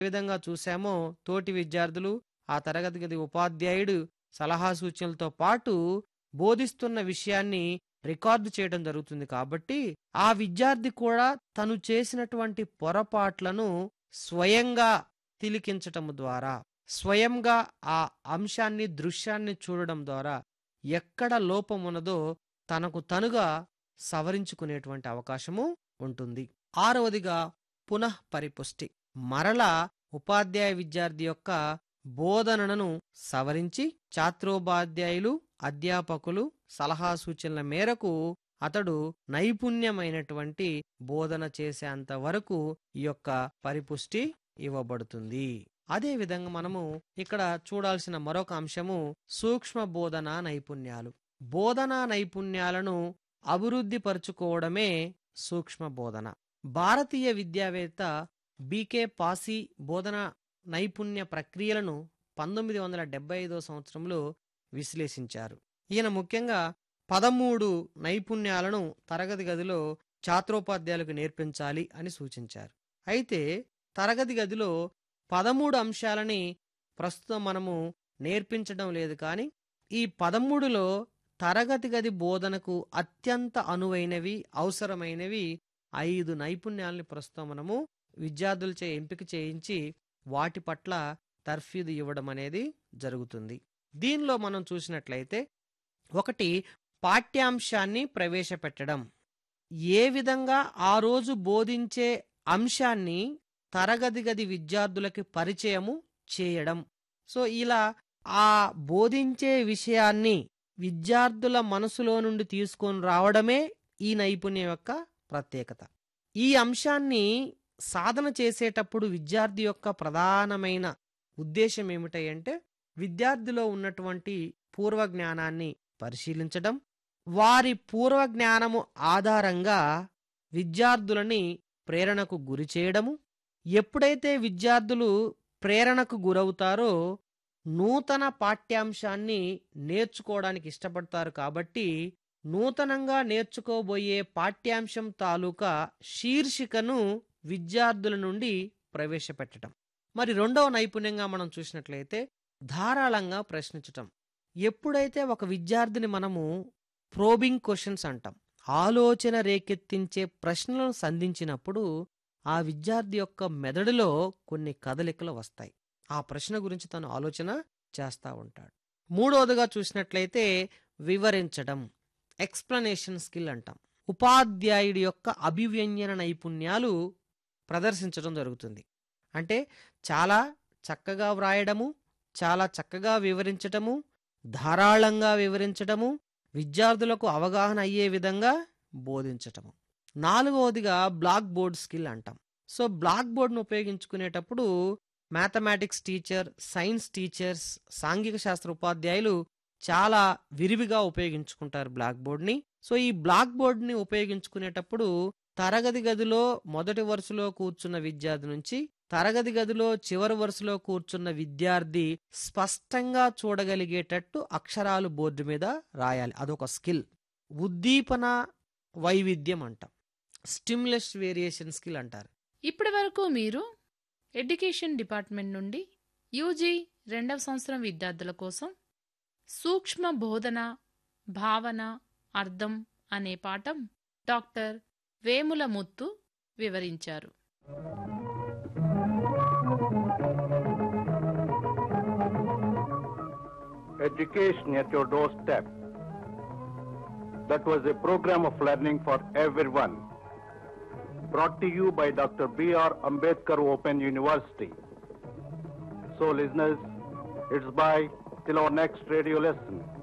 ఏ విధంగా చూసామో తోటి విద్యార్థులు ఆ తరగతి గది ఉపాధ్యాయుడు సలహా సూచనలతో పాటు బోధిస్తున్న విషయాన్ని రికార్డు చేయడం జరుగుతుంది కాబట్టి ఆ విద్యార్థి కూడా తను చేసినటువంటి పొరపాట్లను స్వయంగా తిలికించటం ద్వారా స్వయంగా ఆ అంశాన్ని దృశ్యాన్ని చూడడం ద్వారా ఎక్కడ లోపం ఉన్నదో తనకు తనుగా సవరించుకునేటువంటి అవకాశము ఉంటుంది ఆరవదిగా పునః పరిపుష్టి మరల ఉపాధ్యాయ విద్యార్థి యొక్క బోధనను సవరించి ఛాత్రోపాధ్యాయులు అధ్యాపకులు సలహా సూచనల మేరకు అతడు నైపుణ్యమైనటువంటి బోధన చేసేంత వరకు ఈ యొక్క పరిపుష్టి ఇవ్వబడుతుంది అదే విధంగా మనము ఇక్కడ చూడాల్సిన మరొక అంశము సూక్ష్మ బోధన నైపుణ్యాలు బోధనా నైపుణ్యాలను అభివృద్ధి పరుచుకోవడమే సూక్ష్మ బోధన భారతీయ విద్యావేత్త బీకే పాసి బోధన నైపుణ్య ప్రక్రియలను పంతొమ్మిది వందల డెబ్బై ఐదో సంవత్సరంలో విశ్లేషించారు ఈయన ముఖ్యంగా పదమూడు నైపుణ్యాలను తరగతి గదిలో ఛాత్రోపాధ్యాయులకు నేర్పించాలి అని సూచించారు అయితే తరగతి గదిలో పదమూడు అంశాలని ప్రస్తుతం మనము నేర్పించడం లేదు కానీ ఈ పదమూడులో తరగతి గది బోధనకు అత్యంత అనువైనవి అవసరమైనవి ఐదు నైపుణ్యాలని ప్రస్తుతం మనము విద్యార్థులచే ఎంపిక చేయించి వాటి పట్ల తర్ఫీదు ఇవ్వడం అనేది జరుగుతుంది దీనిలో మనం చూసినట్లయితే ఒకటి పాఠ్యాంశాన్ని ప్రవేశపెట్టడం ఏ విధంగా ఆ రోజు బోధించే అంశాన్ని తరగతి గది విద్యార్థులకి పరిచయము చేయడం సో ఇలా ఆ బోధించే విషయాన్ని విద్యార్థుల మనసులో నుండి తీసుకొని రావడమే ఈ నైపుణ్యం యొక్క ప్రత్యేకత ఈ అంశాన్ని సాధన చేసేటప్పుడు విద్యార్థి యొక్క ప్రధానమైన ఉద్దేశం ఏమిటంటే విద్యార్థిలో ఉన్నటువంటి పూర్వ జ్ఞానాన్ని పరిశీలించడం వారి పూర్వ జ్ఞానము ఆధారంగా విద్యార్థులని ప్రేరణకు గురి చేయడము ఎప్పుడైతే విద్యార్థులు ప్రేరణకు గురవుతారో నూతన పాఠ్యాంశాన్ని నేర్చుకోవడానికి ఇష్టపడతారు కాబట్టి నూతనంగా నేర్చుకోబోయే పాఠ్యాంశం తాలూకా శీర్షికను విద్యార్థుల నుండి ప్రవేశపెట్టడం మరి రెండవ నైపుణ్యంగా మనం చూసినట్లయితే ధారాళంగా ప్రశ్నించటం ఎప్పుడైతే ఒక విద్యార్థిని మనము ప్రోబింగ్ క్వశ్చన్స్ అంటాం ఆలోచన రేకెత్తించే ప్రశ్నలను సంధించినప్పుడు ఆ విద్యార్థి యొక్క మెదడులో కొన్ని కదలికలు వస్తాయి ఆ ప్రశ్న గురించి తను ఆలోచన చేస్తూ ఉంటాడు మూడవదిగా చూసినట్లయితే వివరించడం ఎక్స్ప్లనేషన్ స్కిల్ అంటాం ఉపాధ్యాయుడి యొక్క అభివ్యంజన నైపుణ్యాలు ప్రదర్శించడం జరుగుతుంది అంటే చాలా చక్కగా వ్రాయడము చాలా చక్కగా వివరించటము ధారాళంగా వివరించటము విద్యార్థులకు అవగాహన అయ్యే విధంగా బోధించటము నాలుగవదిగా బ్లాక్ బోర్డ్ స్కిల్ అంటాం సో బ్లాక్ బోర్డ్ను ఉపయోగించుకునేటప్పుడు మ్యాథమెటిక్స్ టీచర్ సైన్స్ టీచర్స్ సాంఘిక శాస్త్ర ఉపాధ్యాయులు చాలా విరివిగా ఉపయోగించుకుంటారు బ్లాక్ బోర్డ్ని సో ఈ బ్లాక్ బోర్డ్ని ఉపయోగించుకునేటప్పుడు తరగతి గదిలో మొదటి వరుసలో కూర్చున్న విద్యార్థి నుంచి తరగతి గదిలో చివరి వరుసలో కూర్చున్న విద్యార్థి స్పష్టంగా చూడగలిగేటట్టు అక్షరాలు బోర్డు మీద రాయాలి అదొక స్కిల్ ఉద్దీపన వైవిధ్యం అంటాం స్టిమ్యులస్ వేరియేషన్ స్కిల్ అంటారు ఇప్పటి వరకు మీరు ఎడ్యుకేషన్ డిపార్ట్మెంట్ నుండి యూజీ రెండవ సంవత్సరం విద్యార్థుల కోసం సూక్ష్మ బోధన భావన అర్థం అనే పాఠం డాక్టర్ వేముల ముత్తు వివరించారు Education at your doorstep. That was a program of learning for everyone. Brought to you by Dr. B.R. Ambedkar Open University. So, listeners, it's bye till our next radio lesson.